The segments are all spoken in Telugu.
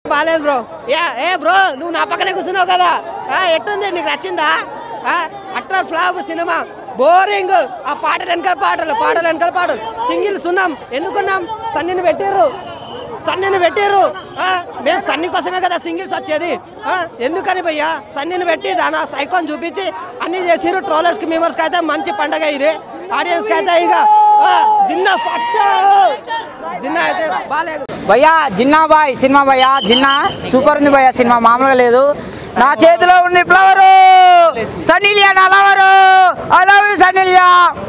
బాగాలేదు బ్రో ఏ ఏ బ్రో నువ్వు నా పక్కనే కూర్చున్నావు కదా ఆ, ఎట్టుంది నీకు నచ్చిందా అట్టర్ ఫ్లాప్ సినిమా బోరింగ్ ఆ పాటలు వెనకాల పాటలు పాటలు వెనకాల పాటలు సింగిల్ సున్నాం ఎందుకున్నాం సన్నిని పెట్టారు సన్నిని పెట్టారు ఆ, మేము సన్ని కోసమే కదా సింగిల్స్ వచ్చేది ఆ, ఎందుకని భయ్యా సన్నిని పెట్టి దాని సైకోన్ చూపించి అన్ని చేసిరు ట్రోలర్స్ కి మెంబర్స్ కి అయితే మంచి పండగ ఇది ఆడియన్స్ కి అయితే ఇక ఆ, జిన్నా పట్టు జిన్నా అయితే బాగాలేదు భయ్యా జిన్నా బాయ్ సినిమా భయ్యా జిన్నా సూపర్ ఉంది భయ్యా సినిమా మామూలుగా లేదు నా చేతిలో ఉంది ఫ్లవరు సన్నీలియా నా lover I love you Sunny Leone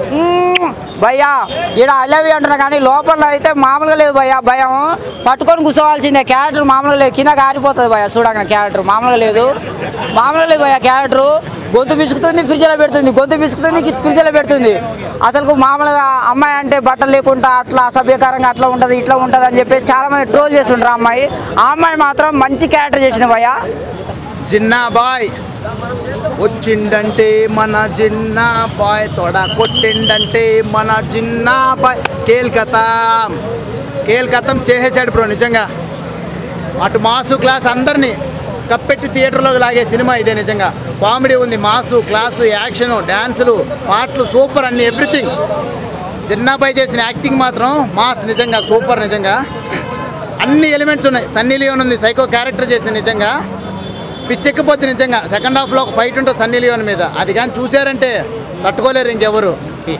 భయ్యా ఈడ ఐ లవ్ యూ అంటున్నా కానీ లోపల అయితే మామూలుగా లేదు భయ్యా భయం పట్టుకొని కూర్చోవాల్సిందే క్యారెక్టర్ మామూలుగా లేదు కింద కారిపోతుంది భయ్యా చూడగా క్యారెక్టర్ మామూలుగా లేదు మామూలుగా లేదు భయ్యా క్యారెక్టర్ గొంతు పిసుకుతుంది ఫ్రిడ్జ్లో పెడుతుంది గొంతు పిసుకుతుంది ఫ్రిడ్జ్లో పెడుతుంది అసలు మామూలుగా అమ్మాయి అంటే బట్టలు లేకుండా అట్లా అసభ్యకరంగా అట్లా ఉంటుంది ఇట్లా ఉంటుంది అని చెప్పేసి చాలా మంది ట్రోల్ చేస్తుంటారు ఆ అమ్మాయి ఆ అమ్మాయి మాత్రం మంచి క్యారెక్టర్ చేసింది భయ్యా జిన్నా బాయ్ వచ్చిండంటే మన జిన్నా బాయ్ తొడ కొట్టిండంటే మన జిన్నా బాయ్ కేల్కతాం కేల్కతం చేసేసాడు బ్రో నిజంగా అటు మాసు క్లాస్ అందరినీ కప్పెట్టి థియేటర్లోకి లాగే సినిమా ఇదే నిజంగా కామెడీ ఉంది మాసు క్లాసు యాక్షన్ డ్యాన్సులు పాటలు సూపర్ అన్ని ఎవ్రీథింగ్ జిన్నాబాయ్ చేసిన యాక్టింగ్ మాత్రం మాస్ నిజంగా సూపర్ నిజంగా అన్ని ఎలిమెంట్స్ ఉన్నాయి సన్నీ లియోన్ ఉంది సైకో క్యారెక్టర్ చేసింది నిజంగా పిచ్చెక్కిపోద్ది నిజంగా సెకండ్ హాఫ్లో ఒక ఫైట్ ఉంటుంది సన్నీ లియోన్ మీద అది కానీ చూసారంటే తట్టుకోలేరు ఇంకెవరు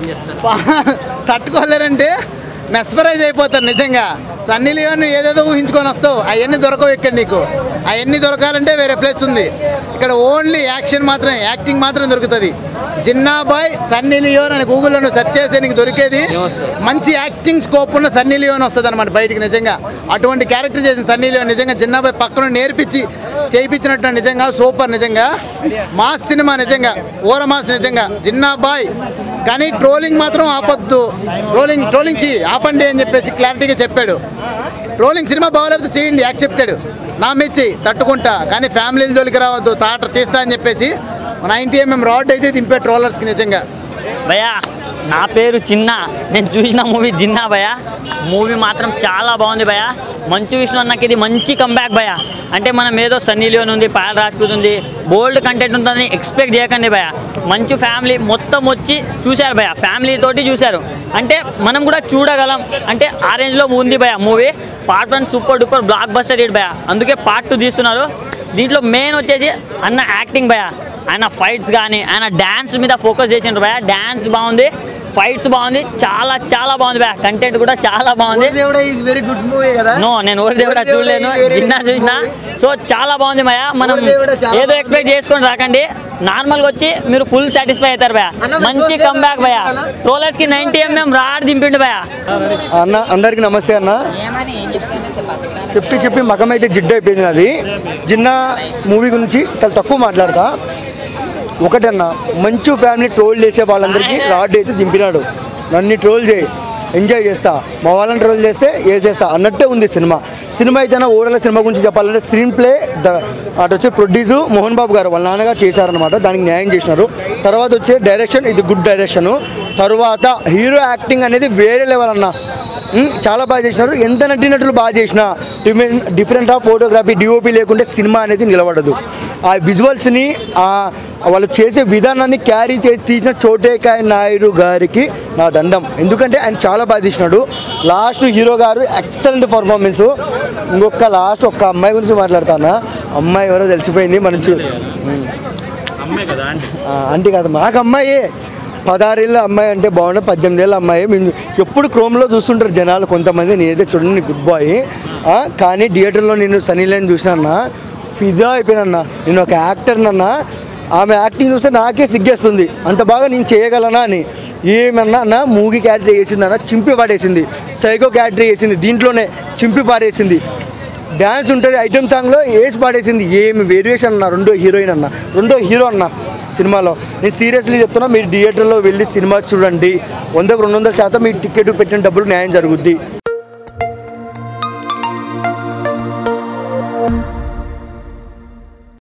తట్టుకోలేరంటే మెస్పరైజ్ అయిపోతారు నిజంగా సన్నీ లియోన్ ఏదేదో ఊహించుకొని వస్తావు అవన్నీ దొరకవు ఇక్కడ నీకు అవన్నీ దొరకాలంటే వేరే ప్లేస్ ఉంది ఇక్కడ ఓన్లీ యాక్షన్ మాత్రం యాక్టింగ్ మాత్రం దొరుకుతుంది జిన్నాబాయ్ సన్నీ లియోన్ అని గూగుల్లో నువ్వు సెర్చ్ చేస్తే నీకు దొరికేది మంచి యాక్టింగ్ స్కోప్ ఉన్న సన్నీ లియోన్ వస్తుంది అనమాట బయటికి నిజంగా అటువంటి క్యారెక్టర్ చేసిన సన్నీ లియోన్ నిజంగా జిన్నాబాయ్ పక్కన నేర్పించి చేయించినట్టు నిజంగా సూపర్ నిజంగా మాస్ సినిమా నిజంగా ఓర మాస్ నిజంగా జిన్నాబాయ్ కానీ ట్రోలింగ్ మాత్రం ఆపొద్దు ట్రోలింగ్ ట్రోలింగ్ చేయి ఆపండి అని చెప్పేసి క్లారిటీగా చెప్పాడు ట్రోలింగ్ సినిమా బాగోలేకపోతే చేయండి యాక్సెప్టెడ్ నా మెచ్చి తట్టుకుంటా కానీ ఫ్యామిలీల జోలికి రావద్దు తాట తీస్తా అని చెప్పేసి నైన్టీ ఎంఎం రాడ్ అయితే దింపే ట్రోలర్స్కి నిజంగా భయ్యా నా పేరు చిన్న నేను చూసిన మూవీ జిన్నా భయ మూవీ మాత్రం చాలా బాగుంది భయ మంచు విష్ణు అన్నకి ఇది మంచి కంబ్యాక్ భయ అంటే మనం ఏదో సన్నీ లియోన్ ఉంది పాయల్ రాజ్పూత్ ఉంది బోల్డ్ కంటెంట్ ఉంటుందని ఎక్స్పెక్ట్ చేయకండి భయ మంచు ఫ్యామిలీ మొత్తం వచ్చి చూశారు భయ ఫ్యామిలీ తోటి చూశారు అంటే మనం కూడా చూడగలం అంటే ఆ రేంజ్లో ఉంది భయ movie part one super duper blockbuster hit భయ అందుకే పార్ట్ టూ తీస్తున్నారు దీంట్లో మెయిన్ వచ్చేసి అన్న యాక్టింగ్ భయ ఆయన ఫైట్స్ కానీ ఆయన డ్యాన్స్ మీద ఫోకస్ చేసిండ్రు భయ డ్యాన్స్ బాగుంది ఫైట్స్ బాగుంది చాలా చాలా బాగుంది భయ కంటెంట్ కూడా చాలా బాగుంది వెరీ గుడ్ మూవీ కదా నో నేను ఓరి దేవుడా చూడలేను చిన్న చూసిన సో చాలా బాగుంది భయ మనం ఓరి దేవుడా చాలా ఏదో ఎక్స్పెక్ట్ చేసుకొని రాకండి నార్మల్గా వచ్చి మీరు ఫుల్ సాటిస్ఫై అవుతారు భయ అన్న, మరి మంచి social కంబ్యాక్ భయ అన్న? ట్రోలర్స్ కి నైన్టీ ఎంఎం రాడ్ దింపిండు భయ అన్న అందరికి నమస్తే అన్న చెప్పి చెప్పి మగం అయితే జిడ్డు అయిపోయింది నాది జిన్న మూవీ గురించి చాలా తక్కువ మాట్లాడతా ఒకటన్నా మంచు ఫ్యామిలీ ట్రోల్ చేసే వాళ్ళందరికీ రాడ్ అయితే దింపినాడు నన్ను ట్రోల్ చేయి ఎంజాయ్ చేస్తా మా వాళ్ళని ట్రోల్ చేస్తే ఏ చేస్తా అన్నట్టే ఉంది సినిమా సినిమా అయితే ఓవరాల్ సినిమా గురించి చెప్పాలంటే స్క్రీన్ ప్లే ద అటు వచ్చి ప్రొడ్యూస్ మోహన్ బాబు గారు వాళ్ళ నాన్నగారు చేశారనమాట దానికి న్యాయం చేసినారు తర్వాత వచ్చే డైరెక్షన్ ఇది గుడ్ డైరెక్షన్ తర్వాత హీరో యాక్టింగ్ అనేది వేరే లెవెల్ అన్న ఉమ్, చాలా బాగా చేసినారు ఎంత నటినట్లు బాగా చేసిన different different of photography DOP లేకుంటే సినిమా అనేది నిలబడదు ఆ విజువల్స్ని ఆ వాళ్ళు చేసే విధానాన్ని క్యారీ చేసి తీసిన చోటేకాయ నాయుడు గారికి నా దండం ఎందుకంటే ఆయన చాలా బాగా తీసినాడు లాస్ట్ హీరో గారు ఎక్సలెంట్ పర్ఫార్మెన్స్ ఇంకొక లాస్ట్ ఒక్క అమ్మాయి గురించి మాట్లాడతానా అమ్మాయి ఎవరో తెలిసిపోయింది మనం చూ ఆ, అంటే కాదు మాకు అమ్మాయి పదహారేళ్ళ అమ్మాయి అంటే బాగుండే పద్దెనిమిది ఏళ్ళ అమ్మాయి మేము ఎప్పుడు క్రోమ్లో చూస్తుంటారు జనాలు కొంతమంది నేనైతే చూడండి గుడ్ బాయ్ కానీ థియేటర్లో నేను సనీలైన్ చూసినా ఫిదా అయిపోయినా నేను ఒక యాక్టర్నన్నా ఆమె యాక్టింగ్ చూస్తే నాకే సిగ్గేస్తుంది అంత బాగా నేను చేయగలనా అని ఏమన్నా అన్న మూవీ క్యారెక్టర్ వేసిందన్న చింపి పాడేసింది సైకో క్యారెక్టర్ వేసింది దీంట్లోనే చింపి పాడేసింది డ్యాన్స్ ఉంటుంది ఐటమ్ సాంగ్లో వేసి పాడేసింది ఏమి వేరియేషన్ అన్న రెండో హీరోయిన్ అన్న రెండో హీరో అన్న సినిమాలో నేను సీరియస్లీ చెప్తున్నా మీరు థియేటర్లో వెళ్ళి సినిమా చూడండి వందకు రెండు వందల శాతం మీ టికెట్ పెట్టిన డబ్బులు న్యాయం జరుగుద్ది